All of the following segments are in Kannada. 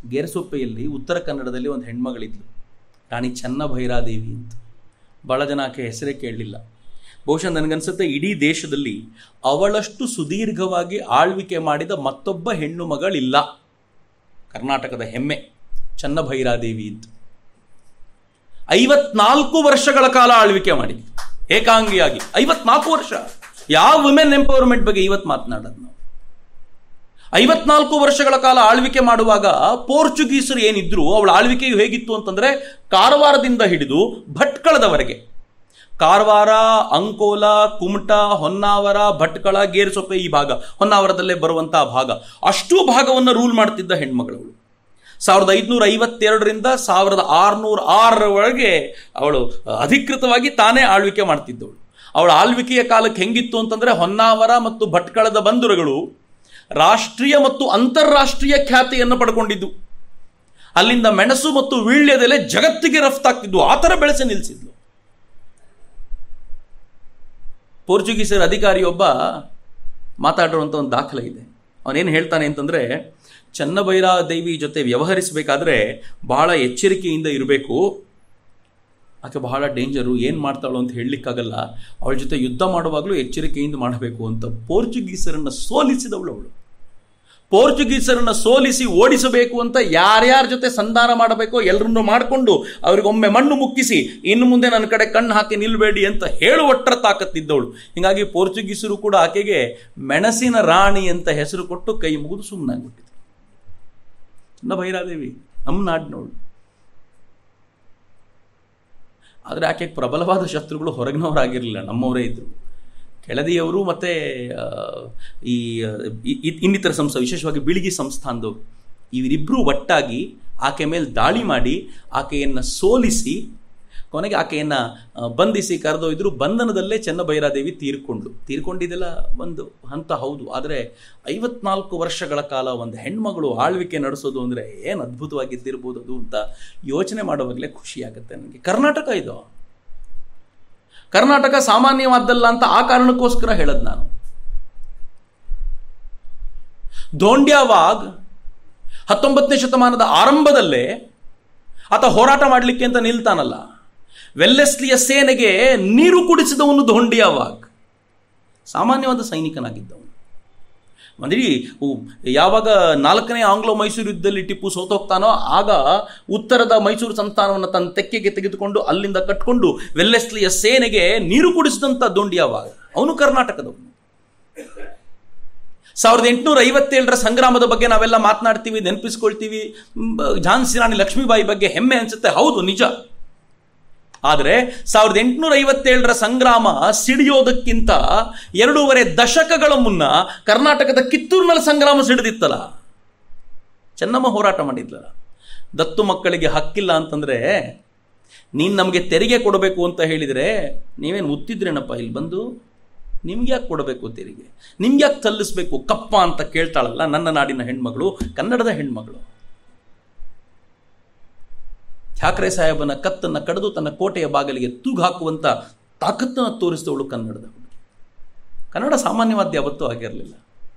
ಗೇರಸೊಪ್ಪೆಯಲ್ಲಿ ಉತ್ತರ ಕನ್ನಡದಲ್ಲಿ ಒಂದು ಹೆಣ್ಮಗಳಿದ್ಲು ರಾಣಿ ಚನ್ನಭೈರಾದೇವಿ ಅಂತ ಭಾಳ ಜನ ಆಕೆ ಹೆಸರೇ ಕೇಳಲಿಲ್ಲ ಬಹುಶಃ ನನಗನ್ಸುತ್ತೆ ಇಡೀ ದೇಶದಲ್ಲಿ ಅವಳಷ್ಟು ಸುದೀರ್ಘವಾಗಿ ಆಳ್ವಿಕೆ ಮಾಡಿದ ಮತ್ತೊಬ್ಬ ಹೆಣ್ಣು ಮಗಳಿಲ್ಲ ಕರ್ನಾಟಕದ ಹೆಮ್ಮೆ ಚನ್ನಭೈರಾದೇವಿ ಅಂತ ಐವತ್ನಾಲ್ಕು ವರ್ಷಗಳ ಕಾಲ ಆಳ್ವಿಕೆ ಮಾಡಿ ಏಕಾಂಗಿಯಾಗಿ ಐವತ್ನಾಲ್ಕು ವರ್ಷ ಯಾವ ವುಮೆನ್ ಎಂಪವರ್ಮೆಂಟ್ ಬಗ್ಗೆ ಇವತ್ತು ಮಾತನಾಡೋದು ನಾವು ಐವತ್ನಾಲ್ಕು ವರ್ಷಗಳ ಕಾಲ ಆಳ್ವಿಕೆ ಮಾಡುವಾಗ ಪೋರ್ಚುಗೀಸರು ಏನಿದ್ರು ಅವಳ ಆಳ್ವಿಕೆಯು ಹೇಗಿತ್ತು ಅಂತಂದ್ರೆ ಕಾರವಾರದಿಂದ ಹಿಡಿದು ಭಟ್ಕಳದವರೆಗೆ ಕಾರವಾರ ಅಂಕೋಲ ಕುಮಟ ಹೊನ್ನಾವರ ಭಟ್ಕಳ ಗೇರುಸೊಪ್ಪೆ ಈ ಭಾಗ ಹೊನ್ನಾವರದಲ್ಲೇ ಬರುವಂತಹ ಭಾಗ ಅಷ್ಟೂ ಭಾಗವನ್ನು ರೂಲ್ ಮಾಡ್ತಿದ್ದ ಹೆಣ್ಮಗಳವಳು ಸಾವಿರದ ಐದುನೂರ ಐವತ್ತೆರಡರಿಂದ ಸಾವಿರದ ಆರುನೂರ ಆರರವರೆಗೆ ಅವಳು ಅಧಿಕೃತವಾಗಿ ತಾನೇ ಆಳ್ವಿಕೆ ಮಾಡ್ತಿದ್ದವಳು ಅವಳ ಆಳ್ವಿಕೆಯ ಕಾಲಕ್ಕೆ ಹೆಂಗಿತ್ತು ಅಂತಂದ್ರೆ ಹೊನ್ನಾವರ ಮತ್ತು ಭಟ್ಕಳದ ಬಂದರುಗಳು ರಾಷ್ಟ್ರೀಯ ಮತ್ತು ಅಂತಾರಾಷ್ಟ್ರೀಯ ಖ್ಯಾತಿಯನ್ನು ಪಡ್ಕೊಂಡಿದ್ದು ಅಲ್ಲಿಂದ ಮೆಣಸು ಮತ್ತು ವೀಳ್ಯದೆಲೆ ಜಗತ್ತಿಗೆ ರಫ್ತಾಗ್ತಿದ್ವು ಆ ಥರ ಬೆಳೆಸಿ ನಿಲ್ಲಿಸಿದ್ಲು ಪೋರ್ಚುಗೀಸರ ಅಧಿಕಾರಿಯೊಬ್ಬ ಮಾತಾಡಿರುವಂಥ ಒಂದು ದಾಖಲೆ ಇದೆ ಅವನೇನು ಹೇಳ್ತಾನೆ ಅಂತಂದರೆ ಚನ್ನಭೈರಾದೇವಿ ಜೊತೆ ವ್ಯವಹರಿಸಬೇಕಾದ್ರೆ ಬಹಳ ಎಚ್ಚರಿಕೆಯಿಂದ ಇರಬೇಕು ಆಕೆ ಬಹಳ ಡೇಂಜರು ಏನು ಮಾಡ್ತಾಳೋ ಅಂತ ಹೇಳಲಿಕ್ಕಾಗಲ್ಲ ಅವಳ ಜೊತೆ ಯುದ್ಧ ಮಾಡುವಾಗಲೂ ಎಚ್ಚರಿಕೆಯಿಂದ ಮಾಡಬೇಕು ಅಂತ ಪೋರ್ಚುಗೀಸರನ್ನು ಸೋಲಿಸಿದವಳು ಅವಳು ಪೋರ್ಚುಗೀಸರನ್ನು ಸೋಲಿಸಿ ಓಡಿಸಬೇಕು ಅಂತ ಯಾರ್ಯಾರ ಜೊತೆ ಸಂಧಾನ ಮಾಡಬೇಕೋ ಎಲ್ಲರನ್ನು ಮಾಡಿಕೊಂಡು ಅವರಿಗೊಮ್ಮೆ ಮಣ್ಣು ಮುಕ್ಕಿಸಿ ಇನ್ನು ಮುಂದೆ ನನ್ನ ಕಡೆ ಕಣ್ಣು ಹಾಕಿ ನಿಲ್ಬೇಡಿ ಅಂತ ಹೇಳುವಟ್ಟರ ತಾಕತ್ತಿದ್ದವಳು ಹೀಗಾಗಿ ಪೋರ್ಚುಗೀಸರು ಕೂಡ ಆಕೆಗೆ ಮೆಣಸಿನ ರಾಣಿ ಅಂತ ಹೆಸರು ಕೊಟ್ಟು ಕೈ ಮುಗಿದು ಸುಮ್ಮನಾಗ್ಬಿಟ್ಟಿದ್ರು ಚಿನ್ನ ಭೈರಾದೇವಿ ನಮ್ಮ ನಾಡಿನವಳು ಆದರೆ ಆಕೆಗೆ ಪ್ರಬಲವಾದ ಶತ್ರುಗಳು ಹೊರಗಿನವರಾಗಿರಲಿಲ್ಲ ನಮ್ಮವರೇ ಇದ್ದರು ಕೆಳದಿಯವರು ಮತ್ತು ಈ ಇ- ಇನ್ನಿತರ ಸಂಸ್ಥೆ ವಿಶೇಷವಾಗಿ ಬಿಳಿಗಿ ಸಂಸ್ಥಾನದವರು ಇವರಿಬ್ಬರು ಒಟ್ಟಾಗಿ ಆಕೆ ಮೇಲೆ ದಾಳಿ ಮಾಡಿ ಆಕೆಯನ್ನು ಸೋಲಿಸಿ ಕೊನೆಗೆ ಆಕೆಯನ್ನು ಬಂಧಿಸಿ ಕರೆದೊಯ್ದರು ಬಂಧನದಲ್ಲೇ ಚೆನ್ನಭೈರಾದೇವಿ ತೀರ್ಕೊಂಡ್ಲು ತೀರ್ಕೊಂಡಿದ್ದೆಲ್ಲ ಒಂದು ಹಂತ ಹೌದು ಆದರೆ ಐವತ್ನಾಲ್ಕು ವರ್ಷಗಳ ಕಾಲ ಒಂದು ಹೆಣ್ಮಗಳು ಆಳ್ವಿಕೆ ನಡೆಸೋದು ಅಂದರೆ ಏನು ಅದ್ಭುತವಾಗಿದ್ದಿರ್ಬೋದು ಅದು ಅಂತ ಯೋಚನೆ ಮಾಡುವಾಗಲೇ ಖುಷಿಯಾಗುತ್ತೆ ನನಗೆ ಕರ್ನಾಟಕ ಇದು ಕರ್ನಾಟಕ ಸಾಮಾನ್ಯವಾದ್ದಲ್ಲ ಅಂತ ಆ ಕಾರಣಕ್ಕೋಸ್ಕರ ಹೇಳದ್ ನಾನು ಧೋಂಡ್ಯಾವಾಗ್ ಹತ್ತೊಂಬತ್ತನೇ ಶತಮಾನದ ಆರಂಭದಲ್ಲೇ ಆತ ಹೋರಾಟ ಮಾಡಲಿಕ್ಕೆ ಅಂತ ನಿಲ್ತಾನಲ್ಲ ವೆಲ್ಲೆಸ್ಲಿಯ ಸೇನೆಗೆ ನೀರು ಕುಡಿಸಿದವನು ಧೋಂಡಿಯಾವಾಗ್ ಸಾಮಾನ್ಯವಾದ ಸೈನಿಕನಾಗಿದ್ದವನು ಅಂದ್ರೆ ಯಾವಾಗ ನಾಲ್ಕನೇ ಆಂಗ್ಲೋ ಮೈಸೂರು ಯುದ್ಧದಲ್ಲಿ ಟಿಪ್ಪು ಸೋತೋಗ್ತಾನೋ ಆಗ ಉತ್ತರದ ಮೈಸೂರು ಸಂಸ್ಥಾನವನ್ನು ತನ್ನ ತೆಕ್ಕೆಗೆ ತೆಗೆದುಕೊಂಡು ಅಲ್ಲಿಂದ ಕಟ್ಕೊಂಡು ವೆಲ್ಲೆಸ್ಲಿಯ ಸೇನೆಗೆ ನೀರು ಕುಡಿಸಿದಂಥ ದೊಂಡಿಯಾವಾಗ ಅವನು ಕರ್ನಾಟಕದವನು ಸಾವಿರದ ಎಂಟುನೂರ ಐವತ್ತೇಳರ ಸಂಗ್ರಾಮದ ಬಗ್ಗೆ ನಾವೆಲ್ಲ ಮಾತನಾಡ್ತೀವಿ ನೆನಪಿಸ್ಕೊಳ್ತೀವಿ ಮ್, ಝಾನ್ಸಿ ರಾಣಿ ಲಕ್ಷ್ಮೀಬಾಯಿ ಬಗ್ಗೆ ಹೆಮ್ಮೆ ಅನ್ಸುತ್ತೆ ಹೌದು ನಿಜ ಆದರೆ ಸಾವಿರದ ಎಂಟುನೂರ ಐವತ್ತೇಳರ ಸಂಗ್ರಾಮ ಸಿಡಿಯೋದಕ್ಕಿಂತ ಎರಡೂವರೆ ದಶಕಗಳ ಮುನ್ನ ಕರ್ನಾಟಕದ ಕಿತ್ತೂರಿನಲ್ಲಿ ಸಂಗ್ರಾಮ ಸಿಡಿದಿತ್ತಲ್ಲ ಚೆನ್ನಮ್ಮ ಹೋರಾಟ ಮಾಡಿದ್ಲಲ್ಲ ದತ್ತು ಮಕ್ಕಳಿಗೆ ಹಕ್ಕಿಲ್ಲ ಅಂತಂದ್ರೆ ನೀನು ನಮಗೆ ತೆರಿಗೆ ಕೊಡಬೇಕು ಅಂತ ಹೇಳಿದರೆ ನೀವೇನು ಉತ್ತಿದ್ರೇನಪ್ಪ ಇಲ್ಲಿ ಬಂದು ನಿಮ್ಗೆ ಯಾಕೆ ಕೊಡಬೇಕು ತೆರಿಗೆ ನಿಮ್ಗೆ ಯಾಕೆ ಸಲ್ಲಿಸ್ಬೇಕು ಕಪ್ಪ ಅಂತ ಕೇಳ್ತಾಳಲ್ಲ ನನ್ನ ನಾಡಿನ ಹೆಣ್ಮಗಳು ಕನ್ನಡದ ಹೆಣ್ಮಗಳು ಠಾಕ್ರೆ ಸಾಹೇಬನ ಕತ್ತನ್ನು ಕಡಿದು ತನ್ನ ಕೋಟೆಯ ಬಾಗಿಲಿಗೆ ತೂಗು ಹಾಕುವಂಥ ತಾಕತ್ತನ್ನು ತೋರಿಸಿದವಳು ಕನ್ನಡದ ಹುಡುಗಿ ಕನ್ನಡ ಸಾಮಾನ್ಯವಾದ ಯಾವತ್ತೂ ಆಗಿರಲಿಲ್ಲ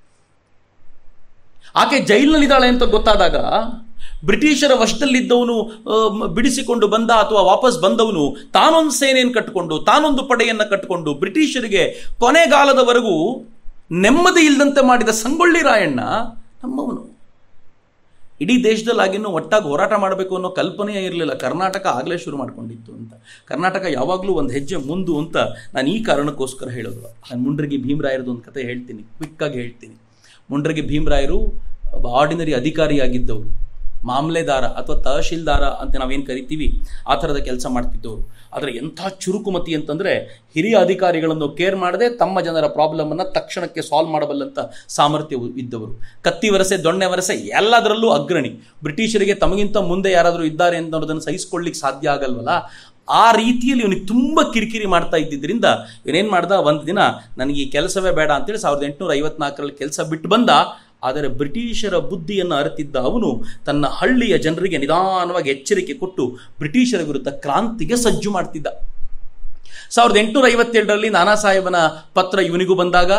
ಆಕೆ ಜೈಲಿನಲ್ಲಿದ್ದಾಳೆ ಅಂತ ಗೊತ್ತಾದಾಗ ಬ್ರಿಟಿಷರ ವಶದಲ್ಲಿದ್ದವನು ಆ, ಮ- ಬಿಡಿಸಿಕೊಂಡು ಬಂದ ಅಥವಾ ವಾಪಸ್ ಬಂದವನು ತಾನೊಂದು ಸೇನೆಯನ್ನು ಕಟ್ಟಿಕೊಂಡು ತಾನೊಂದು ಪಡೆಯನ್ನು ಕಟ್ಟಿಕೊಂಡು ಬ್ರಿಟಿಷರಿಗೆ ಕೊನೆಗಾಲದವರೆಗೂ ನೆಮ್ಮದಿ ಇಲ್ಲದಂತೆ ಮಾಡಿದ ಸಂಗೊಳ್ಳಿ ರಾಯಣ್ಣ ನಮ್ಮವನು ಇಡೀ ದೇಶದಲ್ಲಿ ಆಗಿನ್ನೂ ಒಟ್ಟಾಗಿ ಹೋರಾಟ ಮಾಡಬೇಕು ಅನ್ನೋ ಕಲ್ಪನೆಯೇ ಇರಲಿಲ್ಲ ಕರ್ನಾಟಕ ಆಗಲೇ ಶುರು ಮಾಡ್ಕೊಂಡಿತ್ತು ಅಂತ ಕರ್ನಾಟಕ ಯಾವಾಗಲೂ ಒಂದು ಹೆಜ್ಜೆ ಮುಂದು ಅಂತ ನಾನು ಈ ಕಾರಣಕ್ಕೋಸ್ಕರ ಹೇಳೋದು ನಾನು ಮುಂಡ್ರಿಗೆ ಭೀಮರಾಯರದು ಒಂದು ಕತೆ ಹೇಳ್ತೀನಿ ಕ್ವಿಕ್ಕಾಗಿ ಹೇಳ್ತೀನಿ ಮುಂಡ್ರಿಗೆ ಭೀಮರಾಯರು ಒಬ್ಬ ಆರ್ಡಿನರಿ ಅಧಿಕಾರಿಯಾಗಿದ್ದವರು ಮಾಮಲೆದಾರ ಅಥವಾ ತಹಶೀಲ್ದಾರ ಅಂತ ನಾವೇನು ಕರಿತೀವಿ ಆ ಥರದ ಕೆಲಸ ಮಾಡ್ತಿದ್ದವರು ಆದರೆ ಎಂಥ ಚುರುಕುಮತಿ ಅಂತಂದರೆ ಹಿರಿಯ ಅಧಿಕಾರಿಗಳನ್ನು ಕೇರ್ ಮಾಡದೆ ತಮ್ಮ ಜನರ ಪ್ರಾಬ್ಲಮನ್ನು ತಕ್ಷಣಕ್ಕೆ ಸಾಲ್ವ್ ಮಾಡಬಲ್ಲಂಥ ಸಾಮರ್ಥ್ಯ ಇದ್ದವರು ಕತ್ತಿ ವರಸೆ ದೊಣ್ಣೆ ವರಸೆ ಎಲ್ಲದರಲ್ಲೂ ಅಗ್ರಣಿ ಬ್ರಿಟಿಷರಿಗೆ ತಮಗಿಂತ ಮುಂದೆ ಯಾರಾದರೂ ಇದ್ದಾರೆ ಅಂತ ಅನ್ನೋದನ್ನು ಸಹಿಸ್ಕೊಳ್ಳಿಕ್ಕೆ ಸಾಧ್ಯ ಆಗಲ್ವಲ್ಲ ಆ ರೀತಿಯಲ್ಲಿ ಇವನಿಗೆ ತುಂಬ ಕಿರಿಕಿರಿ ಮಾಡ್ತಾ ಇದ್ದಿದ್ದರಿಂದ ಇವನೇನು ಮಾಡ್ದ ಒಂದು ದಿನ ನನಗೆ ಈ ಕೆಲಸವೇ ಬೇಡ ಅಂತೇಳಿ ಸಾವಿರದ ಎಂಟುನೂರ ಐವತ್ನಾಲ್ಕರಲ್ಲಿ ಕೆಲಸ ಬಿಟ್ಟು ಬಂದ ಆದರೆ ಬ್ರಿಟಿಷರ ಬುದ್ಧಿಯನ್ನು ಅರಿತಿದ್ದ ಅವನು ತನ್ನ ಹಳ್ಳಿಯ ಜನರಿಗೆ ನಿಧಾನವಾಗಿ ಎಚ್ಚರಿಕೆ ಕೊಟ್ಟು ಬ್ರಿಟಿಷರ ವಿರುದ್ಧ ಕ್ರಾಂತಿಗೆ ಸಜ್ಜು ಮಾಡ್ತಿದ್ದ ಸಾವಿರದ ಎಂಟುನೂರ ಐವತ್ತೇಳರಲ್ಲಿ ನಾನಾ ಸಾಹೇಬನ ಪತ್ರ ಇವನಿಗೂ ಬಂದಾಗ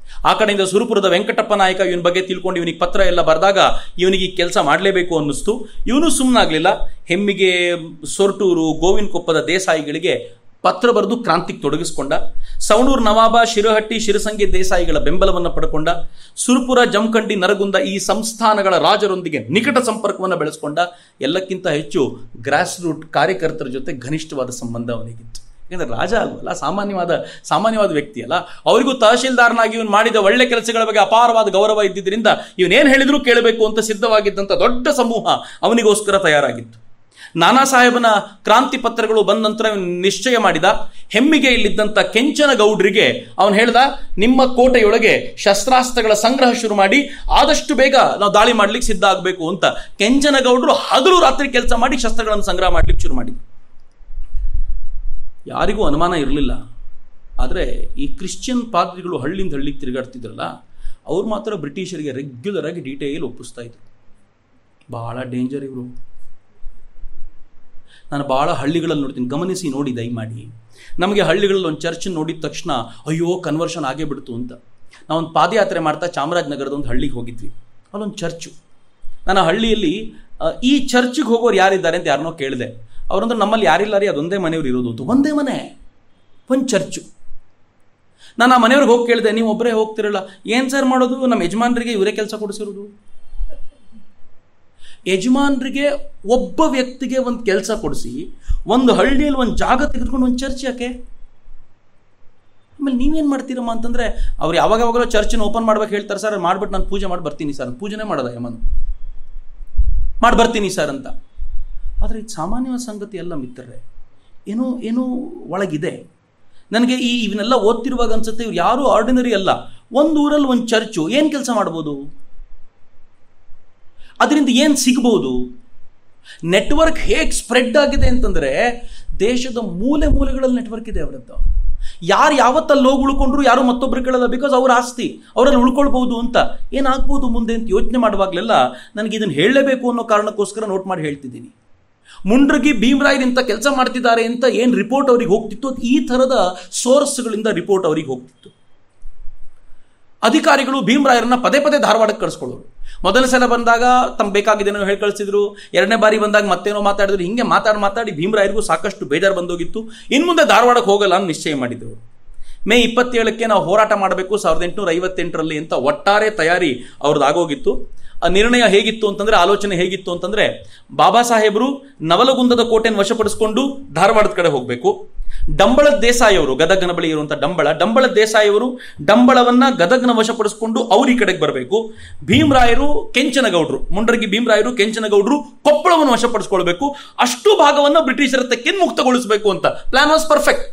ಆ ಕಡೆಯಿಂದ ಸುರಪುರದ ವೆಂಕಟಪ್ಪ ನಾಯಕ ಇವನ ಬಗ್ಗೆ ತಿಳ್ಕೊಂಡು ಇವನಿಗೆ ಪತ್ರ ಎಲ್ಲ ಬರೆದಾಗ ಇವನಿಗೆ ಈ ಕೆಲಸ ಮಾಡಲೇಬೇಕು ಅನ್ನಿಸ್ತು ಇವನು ಸುಮ್ಮನಾಗಲಿಲ್ಲ ಹೆಮ್ಮಿಗೆ ಸೊರಟೂರು ಗೋವಿನಕೊಪ್ಪದ ದೇಸಾಯಿಗಳಿಗೆ ಪತ್ರ ಬರೆದು ಕ್ರಾಂತಿಗೆ ತೊಡಗಿಸಿಕೊಂಡ ಸವಣೂರು ನವಾಬ ಶಿರಹಟ್ಟಿ ಶಿರಸಂಗಿ ದೇಸಾಯಿಗಳ ಬೆಂಬಲವನ್ನು ಪಡ್ಕೊಂಡ ಸುರಪುರ ಜಮಖಂಡಿ ನರಗುಂದ ಈ ಸಂಸ್ಥಾನಗಳ ರಾಜರೊಂದಿಗೆ ನಿಕಟ ಸಂಪರ್ಕವನ್ನು ಬೆಳೆಸ್ಕೊಂಡ ಎಲ್ಲಕ್ಕಿಂತ ಹೆಚ್ಚು ಗ್ರಾಸ್ ರೂಟ್ ಕಾರ್ಯಕರ್ತರ ಜೊತೆ ಘನಿಷ್ಠವಾದ ಸಂಬಂಧ ಅವನಿಗಿತ್ತು ಯಾಕಂದ್ರೆ ರಾಜ ಅಲ್ವಲ್ಲ ಸಾಮಾನ್ಯವಾದ ಸಾಮಾನ್ಯವಾದ ವ್ಯಕ್ತಿ ಅಲ್ಲ ಅವರಿಗೂ ತಹಶೀಲ್ದಾರ್ನಾಗಿ ಇವನು ಮಾಡಿದ ಒಳ್ಳೆ ಕೆಲಸಗಳ ಬಗ್ಗೆ ಅಪಾರವಾದ ಗೌರವ ಇದ್ದಿದ್ದರಿಂದ ಇವನೇನು ಹೇಳಿದ್ರು ಕೇಳಬೇಕು ಅಂತ ಸಿದ್ಧವಾಗಿದ್ದಂಥ ದೊಡ್ಡ ಸಮೂಹ ಅವನಿಗೋಸ್ಕರ ತಯಾರಾಗಿತ್ತು ನಾನಾ ಸಾಹೇಬನ ಕ್ರಾಂತಿ ಪತ್ರಗಳು ಬಂದ ನಂತರ ಇವನು ನಿಶ್ಚಯ ಮಾಡಿದ ಹೆಮ್ಮಿಗೆ ಇಲ್ಲಿದ್ದಂಥ ಕೆಂಚನ ಗೌಡ್ರಿಗೆ ಅವನು ಹೇಳ್ದ ನಿಮ್ಮ ಕೋಟೆಯೊಳಗೆ ಶಸ್ತ್ರಾಸ್ತ್ರಗಳ ಸಂಗ್ರಹ ಶುರು ಮಾಡಿ ಆದಷ್ಟು ಬೇಗ ನಾವು ದಾಳಿ ಮಾಡ್ಲಿಕ್ಕೆ ಸಿದ್ಧ ಆಗಬೇಕು ಅಂತ ಕೆಂಚನ ಗೌಡರು ಹಗಲು ರಾತ್ರಿ ಕೆಲಸ ಮಾಡಿ ಶಸ್ತ್ರಗಳನ್ನು ಸಂಗ್ರಹ ಮಾಡ್ಲಿಕ್ಕೆ ಶುರು ಮಾಡಿದ್ರು ಯಾರಿಗೂ ಅನುಮಾನ ಇರಲಿಲ್ಲ ಆದರೆ ಈ ಕ್ರಿಶ್ಚಿಯನ್ ಪಾದ್ರಿಗಳು ಹಳ್ಳಿಂದ ಹಳ್ಳಿಗೆ ತಿರುಗಾಡ್ತಿದ್ರಲ್ಲ ಅವ್ರು ಮಾತ್ರ ಬ್ರಿಟಿಷರಿಗೆ ರೆಗ್ಯುಲರ್ ಆಗಿ ಡೀಟೇಲ್ ಒಪ್ಪಿಸ್ತಾ ಇದ್ರು ಬಹಳ ಡೇಂಜರ್ ಇವರು ನಾನು ಭಾಳ ಹಳ್ಳಿಗಳಲ್ಲಿ ನೋಡ್ತೀನಿ ಗಮನಿಸಿ ನೋಡಿ ದಯಮಾಡಿ ನಮಗೆ ಹಳ್ಳಿಗಳಲ್ಲಿ ಒಂದು ಚರ್ಚ್ ನೋಡಿದ ತಕ್ಷಣ ಅಯ್ಯೋ ಕನ್ವರ್ಷನ್ ಆಗೇ ಬಿಡ್ತು ಅಂತ ನಾವೊಂದು ಪಾದಯಾತ್ರೆ ಮಾಡ್ತಾ ಚಾಮರಾಜನಗರದ ಒಂದು ಹಳ್ಳಿಗೆ ಹೋಗಿದ್ವಿ ಅಲ್ಲೊಂದು ಚರ್ಚು ನಾನು ಆ ಹಳ್ಳಿಯಲ್ಲಿ ಆ, ಈ ಚರ್ಚಿಗೆ ಹೋಗೋರು ಯಾರಿದ್ದಾರೆ ಅಂತ ಯಾರನ್ನೋ ಕೇಳಿದೆ ಅವ್ರಂದ್ರೆ ನಮ್ಮಲ್ಲಿ ಯಾರಿಲ್ಲ ರೀ ಅದೊಂದೇ ಮನೆಯವ್ರು ಇರೋದು ಅಂತ ಒಂದೇ ಮನೆ ಒಂದು ಚರ್ಚು ನಾನು ಆ ಮನೆಯವ್ರಿಗೆ ಹೋಗಿ ಕೇಳಿದೆ ನೀವು ಒಬ್ಬರೇ ಹೋಗ್ತಿರಲ್ಲ ಏನು ಸರ್ ಮಾಡೋದು ನಮ್ಮ ಯಜಮಾನರಿಗೆ ಇವರೇ ಕೆಲಸ ಕೊಡಿಸಿರೋದು ಯಜಮಾನರಿಗೆ ಒಬ್ಬ ವ್ಯಕ್ತಿಗೆ ಒಂದು ಕೆಲಸ ಕೊಡಿಸಿ ಒಂದು ಹಳ್ಳಿಯಲ್ಲಿ ಒಂದು ಜಾಗ ತೆಗೆದುಕೊಂಡು ಒಂದು ಚರ್ಚ್ ಯಾಕೆ ಆಮೇಲೆ ನೀವೇನು ಮಾಡ್ತೀರಮ್ಮ ಅಂತಂದರೆ ಅವ್ರು ಯಾವಾಗ ಯಾವಾಗಲೂ ಚರ್ಚನ್ನ ಓಪನ್ ಮಾಡ್ಬೇಕು ಹೇಳ್ತಾರೆ ಸರ್ ಮಾಡ್ಬಿಟ್ಟು ನಾನು ಪೂಜೆ ಮಾಡಿ ಬರ್ತೀನಿ ಸರ್ ಪೂಜೆನೇ ಮಾಡೋದ ಯಮನ್ ಮಾಡಿ ಬರ್ತೀನಿ ಸರ್ ಅಂತ ಆದರೆ ಇದು ಸಾಮಾನ್ಯವಾದ ಸಂಗತಿ ಅಲ್ಲ ಮಿತ್ರರೇ ಏನೋ ಏನೋ ಒಳಗಿದೆ ನನಗೆ ಈ ಇವನ್ನೆಲ್ಲ ಓದ್ತಿರುವಾಗ ಅನ್ಸುತ್ತೆ ಇವ್ರು ಯಾರೂ ಆರ್ಡಿನರಿ ಅಲ್ಲ ಒಂದು ಊರಲ್ಲಿ ಒಂದು ಚರ್ಚು ಏನು ಕೆಲಸ ಮಾಡ್ಬೋದು ಅದರಿಂದ ಏನು ಸಿಗ್ಬೋದು ನೆಟ್ವರ್ಕ್ ಹೇಗೆ ಸ್ಪ್ರೆಡ್ ಆಗಿದೆ ಅಂತಂದರೆ ದೇಶದ ಮೂಲೆ ಮೂಲೆಗಳಲ್ಲಿ ನೆಟ್ವರ್ಕ್ ಇದೆ ಅವರದ್ದು ಯಾರು ಯಾವತ್ತಲ್ಲಿ ಹೋಗಿ ಉಳ್ಕೊಂಡ್ರು ಯಾರು ಮತ್ತೊಬ್ರು ಕೇಳಲ್ಲ ಬಿಕಾಸ್ ಅವ್ರ ಆಸ್ತಿ ಅವರಲ್ಲಿ ಉಳ್ಕೊಳ್ಬಹುದು ಅಂತ ಏನಾಗ್ಬೋದು ಮುಂದೆ ಅಂತ ಯೋಚನೆ ಮಾಡುವಾಗಲೆಲ್ಲ ನನಗೆ ಇದನ್ನು ಹೇಳಲೇಬೇಕು ಅನ್ನೋ ಕಾರಣಕ್ಕೋಸ್ಕರ ನೋಟ್ ಮಾಡಿ ಹೇಳ್ತಿದ್ದೀನಿ ಮುಂಡ್ರಗಿ ಭೀಮರಾಯರ್ ಇಂಥ ಕೆಲಸ ಮಾಡ್ತಿದ್ದಾರೆ ಅಂತ ಏನು ರಿಪೋರ್ಟ್ ಅವ್ರಿಗೆ ಹೋಗ್ತಿತ್ತು ಅದು ಈ ಥರದ ಸೋರ್ಸ್ಗಳಿಂದ ರಿಪೋರ್ಟ್ ಅವ್ರಿಗೆ ಹೋಗ್ತಿತ್ತು ಅಧಿಕಾರಿಗಳು ಭೀಮರಾಯರನ್ನ ಪದೇ ಪದೇ ಧಾರವಾಡಕ್ಕೆ ಕಳಿಸ್ಕೊಳ್ಳೋರು ಮೊದಲ ಸಲ ಬಂದಾಗ ತಮ್ಗೆ ಬೇಕಾಗಿದ್ದೇನೋ ಹೇಳಿ ಕಳಿಸಿದ್ರು ಎರಡನೇ ಬಾರಿ ಬಂದಾಗ ಮತ್ತೇನೋ ಮಾತಾಡಿದ್ರು ಹಿಂಗೆ ಮಾತಾಡಿ ಮಾತಾಡಿ ಭೀಮರಾಯರಿಗೂ ಸಾಕಷ್ಟು ಬೇಜಾರು ಬಂದೋಗಿತ್ತು ಇನ್ನು ಮುಂದೆ ಧಾರವಾಡಕ್ಕೆ ಹೋಗಲ್ಲ ಅಂತ ನಿಶ್ಚಯ ಮಾಡಿದ್ರು ಮೇ ಇಪ್ಪತ್ತೇಳಕ್ಕೆ ನಾವು ಹೋರಾಟ ಮಾಡಬೇಕು ಸಾವಿರದ ಎಂಟುನೂರ ಐವತ್ತೆಂಟರಲ್ಲಿ ಅಂತ ಒಟ್ಟಾರೆ ತಯಾರಿ ಅವ್ರದ್ದು ಆಗೋಗಿತ್ತು ಆ ನಿರ್ಣಯ ಹೇಗಿತ್ತು ಅಂತಂದ್ರೆ ಆಲೋಚನೆ ಹೇಗಿತ್ತು ಅಂತಂದ್ರೆ ಬಾಬಾ ಸಾಹೇಬರು ನವಲಗುಂದದ ಕೋಟೆಯನ್ನು ವಶಪಡಿಸಿಕೊಂಡು ಧಾರವಾಡದ ಕಡೆ ಹೋಗಬೇಕು ಡಂಬಳ ದೇಸಾಯಿಯವರು ಗದಗನ ಬಳಿ ಇರುವಂಥ ಡಂಬಳ ಡಂಬಳ ದೇಸಾಯಿಯವರು ಡಂಬಳವನ್ನ ಗದಗನ ವಶಪಡಿಸಿಕೊಂಡು ಅವ್ರ ಈ ಕಡೆಗೆ ಬರಬೇಕು ಭೀಮರಾಯರು ಕೆಂಚನಗೌಡರು ಮುಂಡ್ರಗಿ ಭೀಮರಾಯರು ಕೆಂಚನಗೌಡರು ಕೊಪ್ಪಳವನ್ನು ವಶಪಡಿಸ್ಕೊಳ್ಬೇಕು ಅಷ್ಟು ಭಾಗವನ್ನು ಬ್ರಿಟಿಷರ ತೆಕ್ಕಿನ ಮುಕ್ತಗೊಳಿಸಬೇಕು ಅಂತ ಪ್ಲಾನ್ ವಾಸ್ ಪರ್ಫೆಕ್ಟ್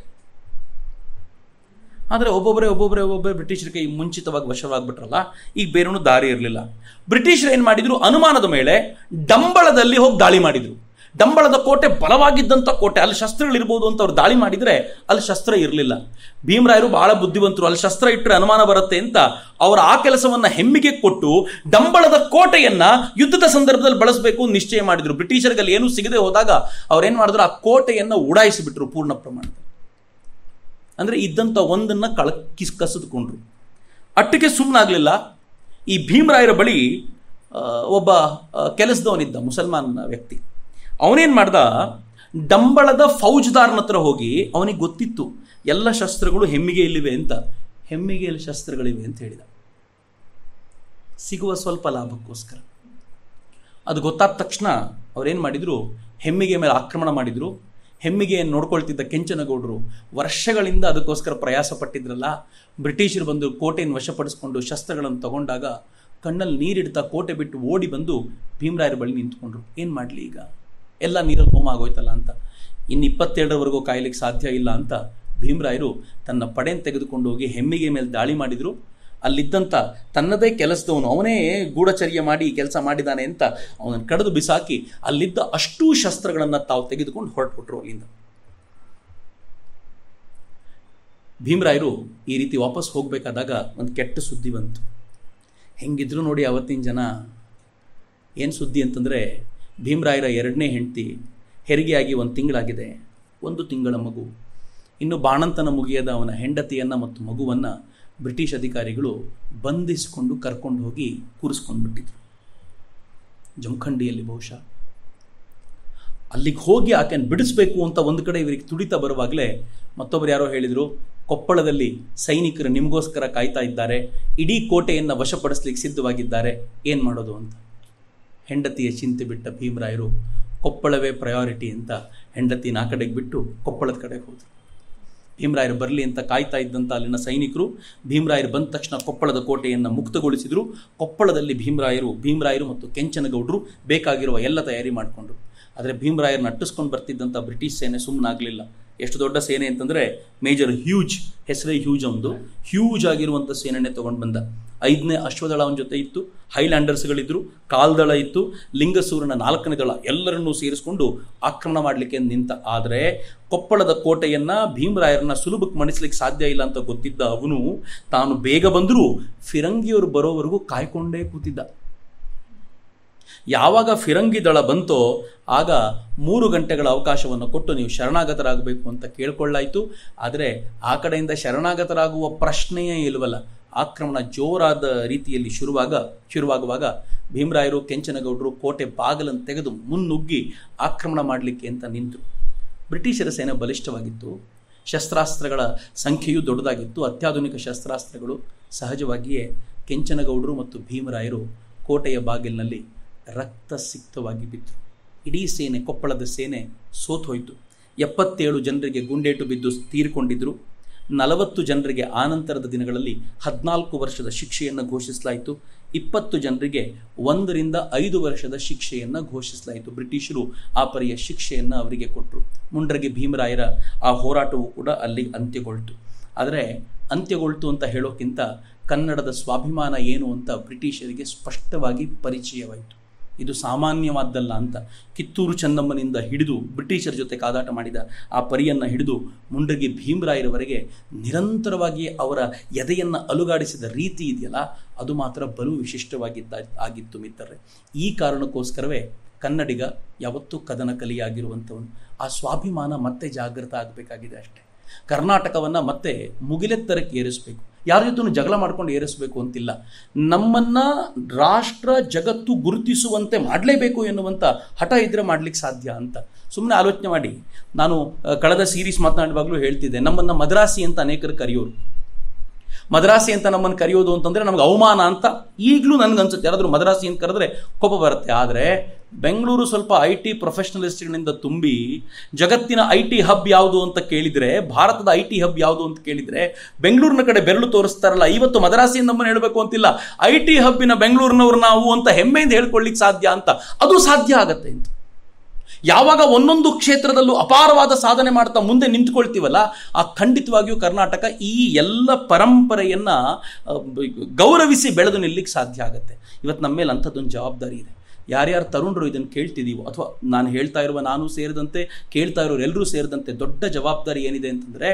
ಆದರೆ ಒಬ್ಬೊಬ್ಬರೇ ಒಬ್ಬೊಬ್ಬರೇ ಒಬ್ಬೊಬ್ಬರೇ ಬ್ರಿಟಿಷರಿಗೆ ಈ ಮುಂಚಿತವಾಗಿ ವಶವಾಗ್ಬಿಟ್ರಲ್ಲ ಈಗ ಬೇರೆನೂ ದಾರಿ ಇರಲಿಲ್ಲ ಬ್ರಿಟಿಷರು ಏನು ಮಾಡಿದ್ರು ಅನುಮಾನದ ಮೇಲೆ ಡಂಬಳದಲ್ಲಿ ಹೋಗಿ ದಾಳಿ ಮಾಡಿದ್ರು ಡಂಬಳದ ಕೋಟೆ ಬಲವಾಗಿದ್ದಂಥ ಕೋಟೆ ಅಲ್ಲಿ ಶಸ್ತ್ರಗಳಿರ್ಬೋದು ಅಂತ ಅವ್ರು ದಾಳಿ ಮಾಡಿದರೆ ಅಲ್ಲಿ ಶಸ್ತ್ರ ಇರಲಿಲ್ಲ ಭೀಮರಾಯರು ಬಹಳ ಬುದ್ಧಿವಂತರು ಅಲ್ಲಿ ಶಸ್ತ್ರ ಇಟ್ಟರೆ ಅನುಮಾನ ಬರುತ್ತೆ ಅಂತ ಅವರ ಆ ಕೆಲಸವನ್ನ ಹೆಮ್ಮಿಗೆ ಕೊಟ್ಟು ಡಂಬಳದ ಕೋಟೆಯನ್ನ ಯುದ್ಧದ ಸಂದರ್ಭದಲ್ಲಿ ಬಳಸಬೇಕು ಅಂತ ನಿಶ್ಚಯ ಮಾಡಿದ್ರು ಬ್ರಿಟಿಷರಿಗೆ ಅಲ್ಲಿ ಏನೂ ಸಿಗದೆ ಹೋದಾಗ ಅವ್ರೇನು ಮಾಡಿದ್ರು ಆ ಕೋಟೆಯನ್ನ ಉಡಾಯಿಸಿಬಿಟ್ರು ಪೂರ್ಣ ಪ್ರಮಾಣದಲ್ಲಿ ಅಂದರೆ ಇದ್ದಂಥ ಒಂದನ್ನು ಕಳಕಿಸ್ ಕಸಿದುಕೊಂಡ್ರು ಅಟ್ಟಿಗೆ ಸುಮ್ಮನಾಗಲಿಲ್ಲ ಈ ಭೀಮರಾಯರ ಬಳಿ ಆ, ಒಬ್ಬ ಆ, ಕೆಲಸದವನಿದ್ದ ಮುಸಲ್ಮಾನ್ ವ್ಯಕ್ತಿ ಅವನೇನು ಮಾಡ್ದ ಡಂಬಳದ ಫೌಜ್ದಾರ್ನ ಹತ್ರ ಹೋಗಿ ಅವನಿಗೆ ಗೊತ್ತಿತ್ತು ಎಲ್ಲ ಶಸ್ತ್ರಗಳು ಹೆಮ್ಮಿಗೆ ಇಲ್ಲಿವೆ ಅಂತ ಹೆಮ್ಮಿಗೆಯಲ್ಲಿ ಶಸ್ತ್ರಗಳಿವೆ ಅಂತ ಹೇಳಿದ ಸಿಗುವ ಸ್ವಲ್ಪ ಲಾಭಕ್ಕೋಸ್ಕರ ಅದು ಗೊತ್ತಾದ ತಕ್ಷಣ ಅವ್ರೇನು ಮಾಡಿದ್ರು ಹೆಮ್ಮಿಗೆ ಮೇಲೆ ಆಕ್ರಮಣ ಮಾಡಿದ್ರು ಹೆಮ್ಮಿಗೆಯನ್ನು ನೋಡ್ಕೊಳ್ತಿದ್ದ ಕೆಂಚನಗೌಡರು ವರ್ಷಗಳಿಂದ ಅದಕ್ಕೋಸ್ಕರ ಪ್ರಯಾಸ ಪಟ್ಟಿದ್ರಲ್ಲ ಬ್ರಿಟಿಷರು ಬಂದು ಕೋಟೆಯನ್ನು ವಶಪಡಿಸ್ಕೊಂಡು ಶಸ್ತ್ರಗಳನ್ನು ತಗೊಂಡಾಗ ಕಣ್ಣಲ್ಲಿ ನೀರಿಡ್ತಾ ಕೋಟೆ ಬಿಟ್ಟು ಓಡಿ ಬಂದು ಭೀಮರಾಯರ ಬಳಿ ನಿಂತ್ಕೊಂಡ್ರು ಏನು ಮಾಡಲಿ ಈಗ ಎಲ್ಲ ನೀರಲ್ಲಿ ಹೋಮ ಆಗೋಯ್ತಲ್ಲ ಅಂತ ಇನ್ನು ಇಪ್ಪತ್ತೇಳರವರೆಗೂ ಕಾಯ್ಲಿಕ್ಕೆ ಸಾಧ್ಯ ಇಲ್ಲ ಅಂತ ಭೀಮರಾಯರು ತನ್ನ ಪಡೆಯನ್ನು ತೆಗೆದುಕೊಂಡು ಹೋಗಿ ಹೆಮ್ಮಿಗೆ ಮೇಲೆ ದಾಳಿ ಮಾಡಿದರು ಅಲ್ಲಿದ್ದಂಥ ತನ್ನದೇ ಕೆಲಸದವನು ಅವನೇ ಗೂಢಚರ್ಯ ಮಾಡಿ ಕೆಲಸ ಮಾಡಿದ್ದಾನೆ ಅಂತ ಅವನನ್ನು ಕಡಿದು ಬಿಸಾಕಿ ಅಲ್ಲಿದ್ದ ಅಷ್ಟೂ ಶಸ್ತ್ರಗಳನ್ನು ತಾವು ತೆಗೆದುಕೊಂಡು ಹೊರಟ್ಬಿಟ್ರು ಅಲ್ಲಿಂದ ಭೀಮರಾಯರು ಈ ರೀತಿ ವಾಪಸ್ ಹೋಗಬೇಕಾದಾಗ ಒಂದು ಕೆಟ್ಟ ಸುದ್ದಿ ಬಂತು ಹೆಂಗಿದ್ರು ನೋಡಿ ಅವತ್ತಿನ ಜನ ಏನು ಸುದ್ದಿ ಅಂತಂದರೆ ಭೀಮರಾಯರ ಎರಡನೇ ಹೆಂಡತಿ ಹೆರಿಗೆಯಾಗಿ ಒಂದು ತಿಂಗಳಾಗಿದೆ ಒಂದು ತಿಂಗಳ ಮಗು ಇನ್ನು ಬಾಣಂತನ ಮುಗಿಯದ ಅವನ ಹೆಂಡತಿಯನ್ನು ಮತ್ತು ಮಗುವನ್ನು ಬ್ರಿಟಿಷ್ ಅಧಿಕಾರಿಗಳು ಬಂಧಿಸಿಕೊಂಡು ಕರ್ಕೊಂಡು ಹೋಗಿ ಕೂರಿಸ್ಕೊಂಡು ಬಿಟ್ಟಿದ್ರು ಜಮಖಂಡಿಯಲ್ಲಿ ಬಹುಶಃ ಅಲ್ಲಿಗೆ ಹೋಗಿ ಆಕೆಯನ್ನು ಬಿಡಿಸ್ಬೇಕು ಅಂತ ಒಂದು ಕಡೆ ಇವರಿಗೆ ತುಡಿತ ಬರುವಾಗಲೇ ಮತ್ತೊಬ್ಬರು ಯಾರೋ ಹೇಳಿದರು ಕೊಪ್ಪಳದಲ್ಲಿ ಸೈನಿಕರು ನಿಮಗೋಸ್ಕರ ಕಾಯ್ತಾ ಇದ್ದಾರೆ ಇಡೀ ಕೋಟೆಯನ್ನು ವಶಪಡಿಸ್ಲಿಕ್ಕೆ ಸಿದ್ಧವಾಗಿದ್ದಾರೆ ಏನು ಮಾಡೋದು ಅಂತ ಹೆಂಡತಿಯ ಚಿಂತೆ ಬಿಟ್ಟ ಭೀಮರಾಯರು ಕೊಪ್ಪಳವೇ ಪ್ರಯಾರಿಟಿ ಅಂತ ಹೆಂಡತಿನ ಆ ಕಡೆಗೆ ಬಿಟ್ಟು ಕೊಪ್ಪಳದ ಕಡೆಗೆ ಹೋದರು ಭೀಮರಾಯರು ಬರಲಿ ಅಂತ ಕಾಯ್ತಾ ಇದ್ದಂಥ ಅಲ್ಲಿನ ಸೈನಿಕರು ಭೀಮರಾಯರು ಬಂದ ತಕ್ಷಣ ಕೊಪ್ಪಳದ ಕೋಟೆಯನ್ನು ಮುಕ್ತಗೊಳಿಸಿದರು ಕೊಪ್ಪಳದಲ್ಲಿ ಭೀಮರಾಯರು ಭೀಮರಾಯರು ಮತ್ತು ಕೆಂಚನಗೌಡರು ಬೇಕಾಗಿರುವ ಎಲ್ಲ ತಯಾರಿ ಮಾಡಿಕೊಂಡ್ರು ಆದರೆ ಭೀಮರಾಯರನ್ನ ಅಟ್ಟಿಸ್ಕೊಂಡು ಬರ್ತಿದ್ದಂಥ ಬ್ರಿಟಿಷ್ ಸೇನೆ ಸುಮ್ಮನಾಗಲಿಲ್ಲ ಎಷ್ಟು ದೊಡ್ಡ ಸೇನೆ ಅಂತಂದರೆ ಮೇಜರ್ ಹ್ಯೂಜ್ ಹೆಸರೇ ಹ್ಯೂಜ್ ಒಂದು ಹ್ಯೂಜ್ ಆಗಿರುವಂಥ ಸೇನೆನೇ ತೊಗೊಂಡು ಬಂದ ಐದನೇ ಅಶ್ವದಳ ಅವನ ಜೊತೆ ಇತ್ತು ಹೈಲ್ಯಾಂಡರ್ಸ್ಗಳಿದ್ರು ಕಾಲ್ದಳ ಇತ್ತು ಲಿಂಗಸೂರನ ನಾಲ್ಕನೇ ದಳ ಎಲ್ಲರನ್ನೂ ಸೇರಿಸ್ಕೊಂಡು ಆಕ್ರಮಣ ಮಾಡಲಿಕ್ಕೆ ನಿಂತ ಆದರೆ ಕೊಪ್ಪಳದ ಕೋಟೆಯನ್ನು ಭೀಮರಾಯರನ್ನ ಸುಲಭಕ್ಕೆ ಮಣಿಸ್ಲಿಕ್ಕೆ ಸಾಧ್ಯ ಇಲ್ಲ ಅಂತ ಗೊತ್ತಿದ್ದ ಅವನು ತಾನು ಬೇಗ ಬಂದರೂ ಫಿರಂಗಿಯವರು ಬರೋವರೆಗೂ ಕಾಯ್ಕೊಂಡೇ ಕೂತಿದ್ದ ಯಾವಾಗ ಫಿರಂಗಿ ದಳ ಬಂತೋ ಆಗ ಮೂರು ಗಂಟೆಗಳ ಅವಕಾಶವನ್ನು ಕೊಟ್ಟು ನೀವು ಶರಣಾಗತರಾಗಬೇಕು ಅಂತ ಕೇಳ್ಕೊಳ್ಳಾಯಿತು ಆದರೆ ಆ ಕಡೆಯಿಂದ ಶರಣಾಗತರಾಗುವ ಪ್ರಶ್ನೆಯೇ ಇಲ್ವಲ್ಲ ಆಕ್ರಮಣ ಜೋರಾದ ರೀತಿಯಲ್ಲಿ ಶುರುವಾಗ ಶುರುವಾಗುವಾಗ ಭೀಮರಾಯರು ಕೆಂಚನಗೌಡರು ಕೋಟೆ ಬಾಗಿಲನ್ನು ತೆಗೆದು ಮುನ್ನುಗ್ಗಿ ಆಕ್ರಮಣ ಮಾಡಲಿಕ್ಕೆ ಅಂತ ನಿಂತರು ಬ್ರಿಟಿಷರ ಸೇನೆ ಬಲಿಷ್ಠವಾಗಿತ್ತು ಶಸ್ತ್ರಾಸ್ತ್ರಗಳ ಸಂಖ್ಯೆಯೂ ದೊಡ್ಡದಾಗಿತ್ತು ಅತ್ಯಾಧುನಿಕ ಶಸ್ತ್ರಾಸ್ತ್ರಗಳು ಸಹಜವಾಗಿಯೇ ಕೆಂಚನಗೌಡರು ಮತ್ತು ಭೀಮರಾಯರು ಕೋಟೆಯ ಬಾಗಿಲಿನಲ್ಲಿ ರಕ್ತಸಿಕ್ತವಾಗಿ ಬಿದ್ದರು ಇಡೀ ಸೇನೆ ಕೊಪ್ಪಳದ ಸೇನೆ ಸೋತೋಯ್ತು ಎಪ್ಪತ್ತೇಳು ಜನರಿಗೆ ಗುಂಡೇಟು ಬಿದ್ದು ತೀರಿಕೊಂಡಿದ್ದರು ನಲವತ್ತು ಜನರಿಗೆ ಆನಂತರದ ದಿನಗಳಲ್ಲಿ ಹದಿನಾಲ್ಕು ವರ್ಷದ ಶಿಕ್ಷೆಯನ್ನು ಘೋಷಿಸಲಾಯಿತು ಇಪ್ಪತ್ತು ಜನರಿಗೆ ಒಂದರಿಂದ ಐದು ವರ್ಷದ ಶಿಕ್ಷೆಯನ್ನು ಘೋಷಿಸಲಾಯಿತು ಬ್ರಿಟಿಷರು ಆ ಪರಿಯ ಶಿಕ್ಷೆಯನ್ನು ಅವರಿಗೆ ಕೊಟ್ಟರು ಮುಂಡ್ರಗೆ ಭೀಮರಾಯರ ಆ ಹೋರಾಟವು ಕೂಡ ಅಲ್ಲಿ ಅಂತ್ಯಗೊಳ್ತು ಆದರೆ ಅಂತ್ಯಗೊಳ್ತು ಅಂತ ಹೇಳೋಕ್ಕಿಂತ ಕನ್ನಡದ ಸ್ವಾಭಿಮಾನ ಏನು ಅಂತ ಬ್ರಿಟಿಷರಿಗೆ ಸ್ಪಷ್ಟವಾಗಿ ಪರಿಚಯವಾಯಿತು ಇದು ಸಾಮಾನ್ಯವಾದ್ದಲ್ಲ ಅಂತ ಕಿತ್ತೂರು ಚನ್ನಮ್ಮನಿಂದ ಹಿಡಿದು ಬ್ರಿಟಿಷರ ಜೊತೆ ಕಾದಾಟ ಮಾಡಿದ ಆ ಪರಿಯನ್ನು ಹಿಡಿದು ಮುಂಡಗಿ ಭೀಮರಾಯರವರೆಗೆ ನಿರಂತರವಾಗಿ ಅವರ ಎದೆಯನ್ನು ಅಲುಗಾಡಿಸಿದ ರೀತಿ ಇದೆಯಲ್ಲ ಅದು ಮಾತ್ರ ಬಲು ವಿಶಿಷ್ಟವಾಗಿದ್ದ ಆಗಿತ್ತು ಮಿತ್ರರೇ ಈ ಕಾರಣಕ್ಕೋಸ್ಕರವೇ ಕನ್ನಡಿಗ ಯಾವತ್ತೂ ಕದನ ಕಲಿಯಾಗಿರುವಂಥವನು ಆ ಸ್ವಾಭಿಮಾನ ಮತ್ತೆ ಜಾಗೃತ ಆಗಬೇಕಾಗಿದೆ ಅಷ್ಟೇ ಕರ್ನಾಟಕವನ್ನು ಮತ್ತೆ ಮುಗಿಲೆತ್ತರಕ್ಕೆ ಏರಿಸಬೇಕು ಯಾರ ಜೊತೆ ಜಗಳ ಮಾಡ್ಕೊಂಡು ಏರಿಸಬೇಕು ಅಂತಿಲ್ಲ ನಮ್ಮನ್ನ ರಾಷ್ಟ್ರ ಜಗತ್ತು ಗುರುತಿಸುವಂತೆ ಮಾಡಲೇಬೇಕು ಎನ್ನುವಂಥ ಹಠ ಇದ್ರೆ ಮಾಡ್ಲಿಕ್ಕೆ ಸಾಧ್ಯ ಅಂತ ಸುಮ್ಮನೆ ಆಲೋಚನೆ ಮಾಡಿ ನಾನು ಆ, ಕಳೆದ ಸೀರೀಸ್ ಮಾತನಾಡುವಾಗಲೂ ಹೇಳ್ತಿದ್ದೆ ನಮ್ಮನ್ನ ಮದ್ರಾಸಿ ಅಂತ ಅನೇಕರು ಕರೆಯೋರು ಮದ್ರಾಸಿ ಅಂತ ನಮ್ಮನ್ನು ಕರೆಯೋದು ಅಂತಂದ್ರೆ ನಮ್ಗೆ ಅವಮಾನ ಅಂತ ಈಗಲೂ ನನಗನ್ಸುತ್ತೆ ಯಾರಾದರೂ ಮದ್ರಾಸಿ ಅಂತ ಕರೆದ್ರೆ ಕೋಪ ಬರುತ್ತೆ ಆದರೆ ಬೆಂಗಳೂರು ಸ್ವಲ್ಪ ಐ ಟಿ ಪ್ರೊಫೆಷನಲಿಸ್ಟ್ಗಳಿಂದ ತುಂಬಿ ಜಗತ್ತಿನ ಐ ಟಿ ಹಬ್ ಯಾವುದು ಅಂತ ಕೇಳಿದರೆ ಭಾರತದ ಐ ಟಿ ಹಬ್ ಯಾವುದು ಅಂತ ಕೇಳಿದರೆ ಬೆಂಗಳೂರಿನ ಕಡೆ ಬೆರಳು ತೋರಿಸ್ತಾರಲ್ಲ ಇವತ್ತು ಮದ್ರಾಸಿ ನಮ್ಮನ್ನು ಹೇಳಬೇಕು ಅಂತಿಲ್ಲ ಐ ಟಿ ಹಬ್ಬಿನ ಬೆಂಗಳೂರಿನವ್ರು ನಾವು ಅಂತ ಹೆಮ್ಮೆಯಿಂದ ಹೇಳ್ಕೊಳ್ಳಿಕ್ಕೆ ಸಾಧ್ಯ ಅಂತ ಅದು ಸಾಧ್ಯ ಆಗತ್ತೆ ಅಂತ ಯಾವಾಗ ಒಂದೊಂದು ಕ್ಷೇತ್ರದಲ್ಲೂ ಅಪಾರವಾದ ಸಾಧನೆ ಮಾಡ್ತಾ ಮುಂದೆ ನಿಂತ್ಕೊಳ್ತೀವಲ್ಲ ಆ ಖಂಡಿತವಾಗಿಯೂ ಕರ್ನಾಟಕ ಈ ಎಲ್ಲ ಪರಂಪರೆಯನ್ನ ಆ, ಬ- ಗೌರವಿಸಿ ಬೆಳೆದು ನಿಲ್ಲಿಕ್ಕೆ ಸಾಧ್ಯ ಆಗುತ್ತೆ ಇವತ್ತು ನಮ್ಮ ಮೇಲೆ ಅಂಥದ್ದೊಂದು ಜವಾಬ್ದಾರಿ ಇದೆ ಯಾರ್ಯಾರು ತರುಣರು ಇದನ್ನು ಕೇಳ್ತಿದ್ದೀವೋ ಅಥವಾ ನಾನು ಹೇಳ್ತಾ ಇರುವ ನಾನು ಸೇರಿದಂತೆ ಕೇಳ್ತಾ ಇರೋರು ಎಲ್ಲರೂ ಸೇರಿದಂತೆ ದೊಡ್ಡ ಜವಾಬ್ದಾರಿ ಏನಿದೆ ಅಂತಂದರೆ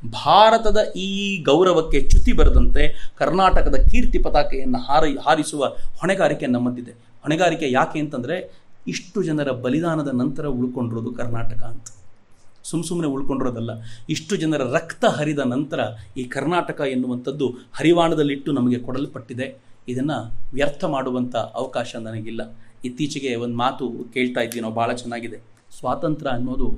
ಭಾರತದ ಈ ಗೌರವಕ್ಕೆ ಚ್ಯುತಿ ಬರದಂತೆ ಕರ್ನಾಟಕದ ಕೀರ್ತಿ ಪತಾಕೆಯನ್ನು ಹಾರಿ ಹಾರಿಸುವ ಹೊಣೆಗಾರಿಕೆ ನಮ್ಮದಿದೆ ಹೊಣೆಗಾರಿಕೆ ಯಾಕೆ ಅಂತಂದರೆ ಇಷ್ಟು ಜನರ ಬಲಿದಾನದ ನಂತರ ಉಳ್ಕೊಂಡಿರೋದು ಕರ್ನಾಟಕ ಅಂತ ಸುಮ್ಮ ಸುಮ್ಮನೆ ಉಳ್ಕೊಂಡಿರೋದಲ್ಲ ಇಷ್ಟು ಜನರ ರಕ್ತ ಹರಿದ ನಂತರ ಈ ಕರ್ನಾಟಕ ಎನ್ನುವಂಥದ್ದು ಹರಿವಾಣದಲ್ಲಿಟ್ಟು ನಮಗೆ ಕೊಡಲ್ಪಟ್ಟಿದೆ ಇದನ್ನು ವ್ಯರ್ಥ ಮಾಡುವಂಥ ಅವಕಾಶ ನನಗಿಲ್ಲ ಇತ್ತೀಚೆಗೆ ಒಂದು ಮಾತು ಕೇಳ್ತಾ ಇದ್ವಿ ನಾವು ಭಾಳ ಚೆನ್ನಾಗಿದೆ ಸ್ವಾತಂತ್ರ್ಯ ಅನ್ನೋದು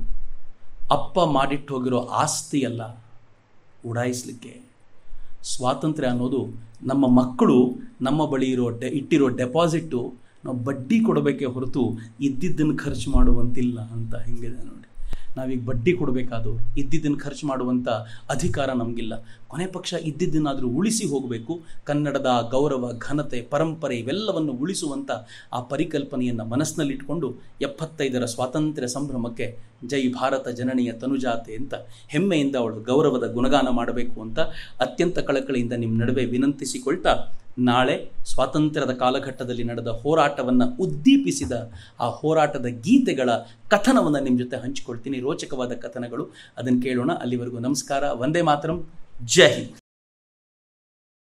ಅಪ್ಪ ಮಾಡಿಟ್ಟು ಹೋಗಿರೋ ಆಸ್ತಿ ಅಲ್ಲ ಉಡಾಯಿಸಲಿಕ್ಕೆ ಸ್ವಾತಂತ್ರ್ಯ ಅನ್ನೋದು ನಮ್ಮ ಮಕ್ಕಳು ನಮ್ಮ ಬಳಿ ಇರೋ ಡೆ ಇಟ್ಟಿರೋ ಡೆಪಾಸಿಟ್ಟು ನಾವು ಬಡ್ಡಿ ಕೊಡಬೇಕೇ ಹೊರತು ಇದ್ದಿದ್ದನ್ನು ಖರ್ಚು ಮಾಡುವಂತಿಲ್ಲ ಅಂತ ಹೆಂಗಿದೆ ನೋಡಿ ನಾವೀಗ ಬಡ್ಡಿ ಕೊಡಬೇಕಾದವ್ರು ಇದ್ದಿದ್ದನ್ನು ಖರ್ಚು ಮಾಡುವಂಥ ಅಧಿಕಾರ ನಮಗಿಲ್ಲ ಕೊನೆ ಪಕ್ಷ ಇದ್ದಿದ್ದನ್ನಾದರೂ ಉಳಿಸಿ ಹೋಗಬೇಕು ಕನ್ನಡದ ಆ ಗೌರವ ಘನತೆ ಪರಂಪರೆ ಇವೆಲ್ಲವನ್ನು ಉಳಿಸುವಂಥ ಆ ಪರಿಕಲ್ಪನೆಯನ್ನು ಮನಸ್ಸಿನಲ್ಲಿಟ್ಕೊಂಡು ಎಪ್ಪತ್ತೈದರ ಸ್ವಾತಂತ್ರ್ಯ ಸಂಭ್ರಮಕ್ಕೆ ಜೈ ಭಾರತ ಜನನಿಯ ತನುಜಾತೆ ಅಂತ ಹೆಮ್ಮೆಯಿಂದ ಅವಳು ಗೌರವದ ಗುಣಗಾನ ಮಾಡಬೇಕು ಅಂತ ಅತ್ಯಂತ ಕಳಕಳಿಯಿಂದ ನಿಮ್ಮ ನಡುವೆ ವಿನಂತಿಸಿಕೊಳ್ತಾ ನಾಳೆ ಸ್ವಾತಂತ್ರ್ಯದ ಕಾಲಘಟ್ಟದಲ್ಲಿ ನಡೆದ ಹೋರಾಟವನ್ನು ಉದ್ದೀಪಿಸಿದ ಆ ಹೋರಾಟದ ಗೀತೆಗಳ ಕಥನವನ್ನು ನಿಮ್ಮ ಜೊತೆ ಹಂಚಿಕೊಳ್ತೀನಿ ರೋಚಕವಾದ ಕಥನಗಳು ಅದನ್ನು ಕೇಳೋಣ ಅಲ್ಲಿವರೆಗೂ ನಮಸ್ಕಾರ ವಂದೇ ಮಾತರಂ ಜೈ ಹಿಂದ್